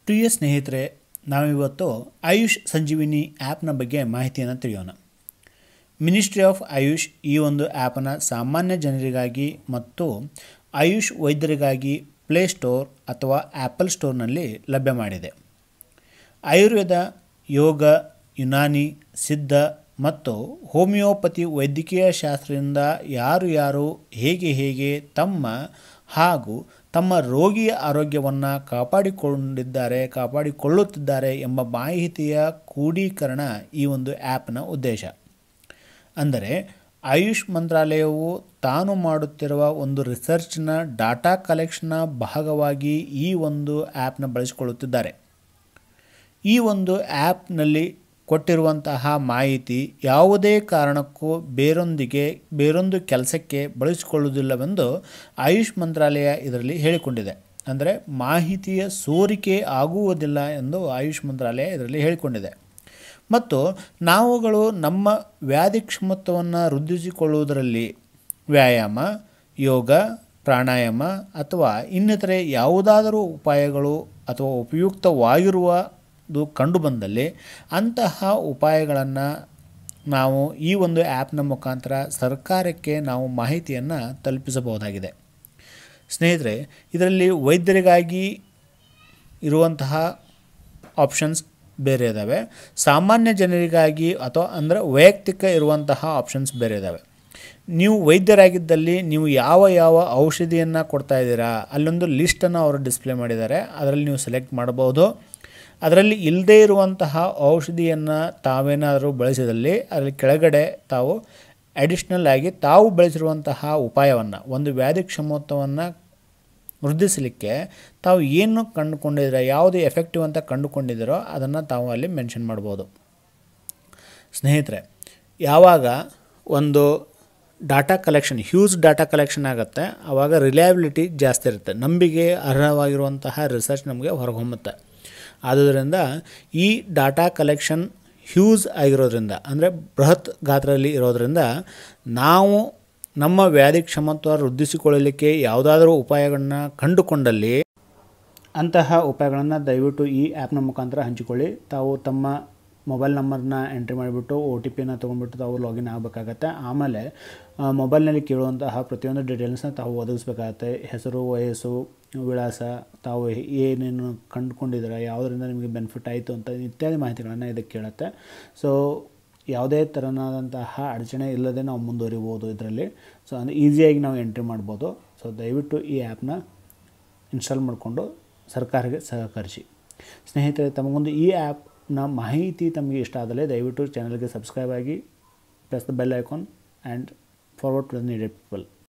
ಪ್ರಿಯ ಸ್ನೇಹಿತರೆ ನಾವಿವತ್ತು ಆಯುಷ್ ಸಂಜೀವಿನಿ ಆ್ಯಪ್ನ ಬಗ್ಗೆ ಮಾಹಿತಿಯನ್ನು ತಿಳಿಯೋಣ ಮಿನಿಸ್ಟ್ರಿ ಆಫ್ ಆಯುಷ್ ಈ ಒಂದು ಆ್ಯಪನ್ನು ಸಾಮಾನ್ಯ ಜನರಿಗಾಗಿ ಮತ್ತು ಆಯುಷ್ ವೈದ್ಯರಿಗಾಗಿ ಪ್ಲೇಸ್ಟೋರ್ ಅಥವಾ ಆ್ಯಪಲ್ ಸ್ಟೋರ್ನಲ್ಲಿ ಲಭ್ಯ ಮಾಡಿದೆ ಆಯುರ್ವೇದ ಯೋಗ ಯುನಾನಿ ಸಿದ್ಧ ಮತ್ತು ಹೋಮಿಯೋಪತಿ ವೈದ್ಯಕೀಯ ಶಾಸ್ತ್ರದಿಂದ ಯಾರು ಯಾರು ಹೇಗೆ ಹೇಗೆ ತಮ್ಮ ಹಾಗೂ ತಮ್ಮ ರೋಗಿಯ ಆರೋಗ್ಯವನ್ನು ಕಾಪಾಡಿಕೊಂಡಿದ್ದಾರೆ ಕಾಪಾಡಿಕೊಳ್ಳುತ್ತಿದ್ದಾರೆ ಎಂಬ ಮಾಹಿತಿಯ ಕ್ರೋಢೀಕರಣ ಈ ಒಂದು ಆ್ಯಪ್ನ ಉದ್ದೇಶ ಅಂದರೆ ಆಯುಷ್ ಮಂತ್ರಾಲಯವು ತಾನು ಮಾಡುತ್ತಿರುವ ಒಂದು ರಿಸರ್ಚ್ನ ಡಾಟಾ ಕಲೆಕ್ಷನ್ನ ಭಾಗವಾಗಿ ಈ ಒಂದು ಆ್ಯಪ್ನ ಬಳಸಿಕೊಳ್ಳುತ್ತಿದ್ದಾರೆ ಈ ಒಂದು ಆ್ಯಪ್ನಲ್ಲಿ ಕೊಟ್ಟಿರುವಂತಹ ಮಾಹಿತಿ ಯಾವುದೇ ಕಾರಣಕ್ಕೂ ಬೇರೊಂದಿಗೆ ಬೇರೊಂದು ಕೆಲಸಕ್ಕೆ ಬಳಸಿಕೊಳ್ಳುವುದಿಲ್ಲವೆಂದು ಆಯುಷ್ ಮಂತ್ರಾಲಯ ಇದರಲ್ಲಿ ಹೇಳಿಕೊಂಡಿದೆ ಅಂದರೆ ಮಾಹಿತಿಯ ಸೋರಿಕೆ ಆಗುವುದಿಲ್ಲ ಎಂದು ಆಯುಷ್ ಮಂತ್ರಾಲಯ ಇದರಲ್ಲಿ ಹೇಳಿಕೊಂಡಿದೆ ಮತ್ತು ನಾವುಗಳು ನಮ್ಮ ವ್ಯಾಧಿ ಕ್ಷಮತ್ವವನ್ನು ವೃದ್ಧಿಸಿಕೊಳ್ಳುವುದರಲ್ಲಿ ವ್ಯಾಯಾಮ ಯೋಗ ಪ್ರಾಣಾಯಾಮ ಅಥವಾ ಇನ್ನಿತರೆ ಯಾವುದಾದರೂ ಉಪಾಯಗಳು ಅಥವಾ ಉಪಯುಕ್ತವಾಗಿರುವುದು ಕಂಡುಬಂದಲ್ಲಿ ಅಂತಹ ಉಪಾಯಗಳನ್ನು ನಾವು ಈ ಒಂದು ಆ್ಯಪ್ನ ಮುಖಾಂತರ ಸರ್ಕಾರಕ್ಕೆ ನಾವು ಮಾಹಿತಿಯನ್ನು ತಲುಪಿಸಬಹುದಾಗಿದೆ ಸ್ನೇಹಿತರೆ ಇದರಲ್ಲಿ ವೈದ್ಯರಿಗಾಗಿ ಇರುವಂತಹ ಆಪ್ಷನ್ಸ್ ಬೇರೆ ಇದ್ದಾವೆ ಸಾಮಾನ್ಯ ಜನರಿಗಾಗಿ ಅಥವಾ ಅಂದರೆ ವೈಯಕ್ತಿಕ ಇರುವಂತಹ ಆಪ್ಷನ್ಸ್ ಬೇರೆ ಇದ್ದಾವೆ ನೀವು ವೈದ್ಯರಾಗಿದ್ದಲ್ಲಿ ನೀವು ಯಾವ ಯಾವ ಔಷಧಿಯನ್ನು ಕೊಡ್ತಾ ಇದ್ದೀರಾ ಅಲ್ಲೊಂದು ಲಿಸ್ಟನ್ನು ಅವರು ಡಿಸ್ಪ್ಲೇ ಮಾಡಿದ್ದಾರೆ ಅದರಲ್ಲಿ ನೀವು ಸೆಲೆಕ್ಟ್ ಮಾಡಬಹುದು ಅದರಲ್ಲಿ ಇಲ್ಲದೇ ಇರುವಂತಹ ಔಷಧಿಯನ್ನು ತಾವೇನಾದರೂ ಬಳಸಿದಲ್ಲಿ ಅದರಲ್ಲಿ ಕೆಳಗಡೆ ತಾವು ಅಡಿಷ್ನಲ್ ಆಗಿ ತಾವು ಬಳಸಿರುವಂತಹ ಉಪಾಯವನ್ನು ಒಂದು ವ್ಯಾಧಿ ಕ್ಷಮತ್ವವನ್ನು ವೃದ್ಧಿಸಲಿಕ್ಕೆ ತಾವು ಏನು ಕಂಡುಕೊಂಡಿದ್ದೀರ ಯಾವುದು ಎಫೆಕ್ಟಿವ್ ಅಂತ ಕಂಡುಕೊಂಡಿದ್ದೀರೋ ಅದನ್ನು ತಾವು ಅಲ್ಲಿ ಮೆನ್ಷನ್ ಮಾಡ್ಬೋದು ಸ್ನೇಹಿತರೆ ಯಾವಾಗ ಒಂದು data collection huge data collection ಆಗುತ್ತೆ ಆವಾಗ ರಿಲಯಬಿಲಿಟಿ ಜಾಸ್ತಿ ಇರುತ್ತೆ ನಂಬಿಕೆ ಅರ್ಹವಾಗಿರುವಂತಹ ರಿಸರ್ಚ್ ನಮಗೆ ಹೊರಹೊಮ್ಮುತ್ತೆ ಆದುದರಿಂದ ಈ ಡಾಟಾ ಕಲೆಕ್ಷನ್ ಹ್ಯೂಜ್ ಆಗಿರೋದ್ರಿಂದ ಅಂದರೆ ಬೃಹತ್ ಗಾತ್ರದಲ್ಲಿ ಇರೋದರಿಂದ ನಾವು ನಮ್ಮ ವ್ಯಾಧಿ ಕ್ಷಮತ್ವ ವೃದ್ಧಿಸಿಕೊಳ್ಳಲಿಕ್ಕೆ ಯಾವುದಾದ್ರೂ ಉಪಾಯಗಳನ್ನ ಕಂಡುಕೊಂಡಲ್ಲಿ ಅಂತಹ ಉಪಾಯಗಳನ್ನು ದಯವಿಟ್ಟು ಈ ಆ್ಯಪ್ನ ಮುಖಾಂತರ ಹಂಚಿಕೊಳ್ಳಿ ತಾವು ತಮ್ಮ ಮೊಬೈಲ್ ನಂಬರ್ನ ಎಂಟ್ರಿ ಮಾಡಿಬಿಟ್ಟು ಒ ಟಿ ಪಿನ ತೊಗೊಂಡ್ಬಿಟ್ಟು ತಾವು ಲಾಗಿನ್ ಆಗಬೇಕಾಗತ್ತೆ ಆಮೇಲೆ ಮೊಬೈಲ್ನಲ್ಲಿ ಕೇಳುವಂತಹ ಪ್ರತಿಯೊಂದು ಡೀಟೇಲ್ಸ್ನ ತಾವು ಒದಗಿಸ್ಬೇಕಾಗತ್ತೆ ಹೆಸರು ವಯಸ್ಸು ವಿಳಾಸ ತಾವು ಏನೇನು ಕಂಡುಕೊಂಡಿದ್ದೀರ ಯಾವುದರಿಂದ ನಿಮಗೆ ಬೆನಿಫಿಟ್ ಆಯಿತು ಅಂತ ಇತ್ಯಾದಿ ಮಾಹಿತಿಗಳನ್ನು ಇದಕ್ಕೆ ಕೇಳುತ್ತೆ ಸೊ ಯಾವುದೇ ಥರನಾದಂತಹ ಅಡಚಣೆ ಇಲ್ಲದೆ ನಾವು ಮುಂದುವರಿಬೋದು ಇದರಲ್ಲಿ ಸೊ ಅಂದರೆ ಈಸಿಯಾಗಿ ನಾವು ಎಂಟ್ರಿ ಮಾಡ್ಬೋದು ಸೊ ದಯವಿಟ್ಟು ಈ ಆ್ಯಪ್ನ ಇನ್ಸ್ಟಾಲ್ ಮಾಡಿಕೊಂಡು ಸರ್ಕಾರಕ್ಕೆ ಸಹಕರಿಸಿ ಸ್ನೇಹಿತರೆ ತಮಗೊಂದು ಈ ಆ್ಯಪ್ನ ಮಾಹಿತಿ ತಮಗೆ ಇಷ್ಟ ಆದಲ್ಲಿ ದಯವಿಟ್ಟು ಚಾನಲ್ಗೆ ಸಬ್ಸ್ಕ್ರೈಬ್ ಆಗಿ press the bell icon and forward to the needed people